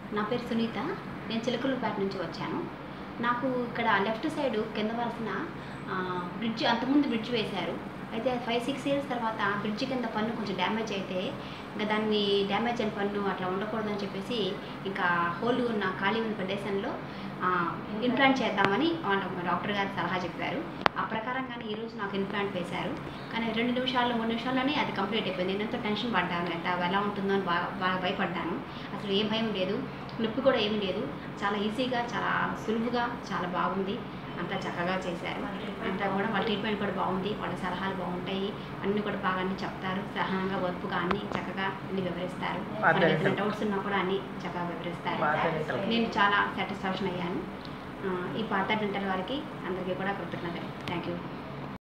నా పేరు సునీత నేను చిలకలూరుపేట నుంచి వచ్చాను నాకు ఇక్కడ లెఫ్ట్ సైడ్ కింద వలసిన బ్రిడ్జ్ అంతకుముందు బ్రిడ్జ్ వేశారు అయితే ఫైవ్ సిక్స్ ఇయర్స్ తర్వాత బ్రిడ్జ్ కింద పన్ను కొంచెం డ్యామేజ్ అయితే ఇంకా దాన్ని డ్యామేజ్ అయిన పన్ను అట్లా ఉండకూడదని చెప్పేసి ఇంకా హోల్ ఉన్న ఖాళీ ఉన్న ప్రదేశంలో ఇంప్లాంట్ చేద్దామని వాళ్ళ డాక్టర్ గారు సలహా చెప్పారు ఆ ప్రకారంగానే ఈరోజు నాకు ఇంప్లాంట్ వేశారు కానీ రెండు నిమిషాల్లో మూడు నిమిషాల్లోనే అది కంప్లీట్ అయిపోయింది నేను ఎంతో టెన్షన్ పడ్డాను ఎంత ఎలా ఉంటుందో అని బాగా బాగా భయపడ్డాను అసలు ఏ భయం లేదు నొప్పి కూడా ఏమీ లేదు చాలా ఈజీగా చాలా సులువుగా చాలా బాగుంది అంతా చక్కగా చేశారు అంతా కూడా వాళ్ళ ట్రీట్మెంట్ కూడా బాగుంది వాళ్ళ సలహాలు బాగుంటాయి అన్నీ కూడా బాగా అన్ని చెప్తారు సహనంగా ఓర్పుగా అన్ని చక్కగా అన్ని వివరిస్తారు మనకి ఏదైనా డౌట్స్ ఉన్నా కూడా అన్ని చక్కగా వివరిస్తారు నేను చాలా సాటిస్ఫాక్షన్ అయ్యాను ఆ, ఈ పాత డెంటల్ వారికి అందరికీ కూడా కృతజ్ఞతలు థ్యాంక్ యూ